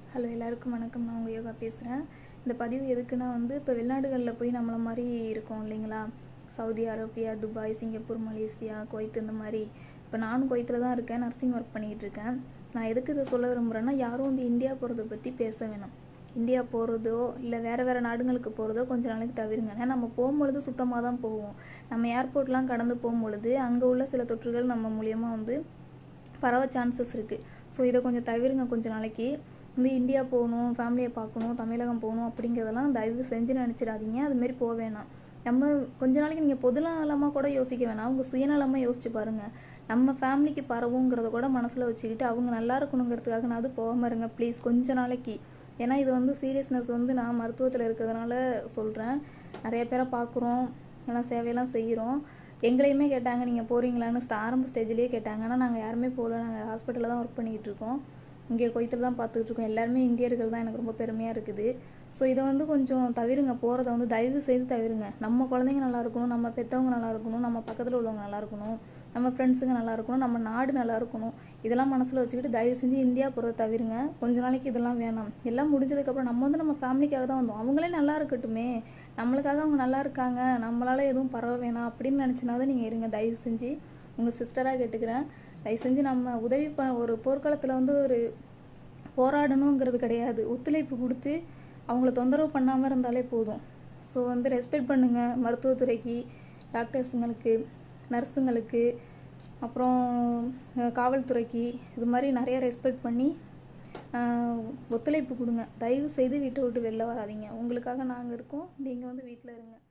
hello எல்லாருக்கும் வணக்கம் நான் உங்கள் யோகா பேசுகிறேன் இந்த பதிவு எதுக்குன்னா வந்து இப்போ வெளிநாடுகளில் போய் நம்மளை மாதிரி இருக்கோம் இல்லைங்களா Saudi Arabia Dubai Singapore Malaysia Kuwait இந்த மாதிரி இப்போ நானும் குவைத்தில் தான் இருக்கேன் நர்சிங் ஒர்க் பண்ணிகிட்டு இருக்கேன் நான் எதுக்கு இதை சொல்ல விரும்புகிறேன்னா யாரும் வந்து இந்தியா போகிறத பற்றி பேச வேணாம் இந்தியா போகிறதோ இல்லை வேறு வேறு நாடுங்களுக்கு போகிறதோ கொஞ்ச நாளைக்கு தவிருங்க ஏன்னா நம்ம போகும்பொழுது சுத்தமாக தான் போவோம் நம்ம ஏர்போர்ட்லாம் கடந்து போகும்பொழுது அங்கே உள்ள சில தொற்றுகள் நம்ம மூலியமாக வந்து பரவ சான்சஸ் இருக்குது ஸோ இதை கொஞ்சம் தவிருங்க கொஞ்ச நாளைக்கு வந்து இந்தியா போகணும் ஃபேமிலியை பார்க்கணும் தமிழகம் போகணும் அப்படிங்கிறதெல்லாம் தயவு செஞ்சு நினச்சிடாதீங்க அதுமாரி போக வேணாம் நம்ம கொஞ்ச நாளைக்கு நீங்கள் பொதுநலமாக கூட யோசிக்க வேணாம் அவங்க சுயநலமாக யோசிச்சு பாருங்கள் நம்ம ஃபேமிலிக்கு பரவுங்கிறத கூட மனசில் வச்சுக்கிட்டு அவங்க நல்லா இருக்கணுங்கிறதுக்காக நான் அது போகாமல் இருங்க ப்ளீஸ் கொஞ்ச நாளைக்கு ஏன்னா இது வந்து சீரியஸ்னஸ் வந்து நான் மருத்துவத்தில் இருக்கிறதுனால சொல்கிறேன் நிறைய பேரை பார்க்குறோம் எல்லாம் சேவையெல்லாம் செய்கிறோம் எங்களையுமே கேட்டாங்க நீங்கள் போகிறீங்களான்னு ஸ்ட- ஆரம்ப ஸ்டேஜ்லேயே கேட்டாங்க ஆனால் நாங்கள் யாருமே போகல நாங்கள் ஹாஸ்பிட்டலில் தான் ஒர்க் பண்ணிகிட்டு இருக்கோம் இங்கே கொய்த்தில் தான் பார்த்துட்டு இருக்கோம் எல்லாருமே இந்தியர்கள் தான் எனக்கு ரொம்ப பெருமையாக இருக்குது ஸோ இதை வந்து கொஞ்சம் தவிருங்க போகிறத வந்து தயவு செய்து தவிருங்க நம்ம குழந்தைங்க நல்லா இருக்கணும் நம்ம பெற்றவங்க நல்லா இருக்கணும் நம்ம பக்கத்தில் உள்ளவங்க நல்லா இருக்கணும் நம்ம ஃப்ரெண்ட்ஸுங்க நல்லா இருக்கணும் நம்ம நாடு நல்லா இருக்கணும் இதெல்லாம் மனசில் வச்சுக்கிட்டு தயவு செஞ்சு இந்தியா போகிறத தவிருங்க கொஞ்ச நாளைக்கு இதெல்லாம் வேணாம் எல்லாம் முடிஞ்சதுக்கப்புறம் நம்ம வந்து நம்ம ஃபேமிலிக்காக தான் வந்தோம் அவங்களே நல்லா இருக்கட்டுமே நம்மளுக்காக அவங்க நல்லா இருக்காங்க நம்மளால எதுவும் பரவ வேணாம் அப்படின்னு நினச்சினாதான் நீங்கள் இருங்க தயவு செஞ்சு உங்கள் சிஸ்டராக கேட்டுக்கிறேன் தயவு செஞ்சு நம்ம உதவி ப ஒரு போர்க்காலத்தில் வந்து ஒரு போராடணுங்கிறது கிடையாது ஒத்துழைப்பு கொடுத்து அவங்கள தொந்தரவு பண்ணாமல் இருந்தாலே போதும் ஸோ வந்து ரெஸ்பெக்ட் பண்ணுங்கள் மருத்துவத்துறைக்கு டாக்டர்ஸுங்களுக்கு நர்ஸுங்களுக்கு அப்புறம் அஹ், காவல்துறைக்கு இது மாதிரி நிறைய ரெஸ்பெக்ட் பண்ணி அஹ், ஒத்துழைப்பு கொடுங்க தயவு செய்து வீட்டை விட்டு வெளில வராதீங்க உங்களுக்காக நாங்கள் இருக்கோம் நீங்கள் வந்து வீட்டில் இருங்க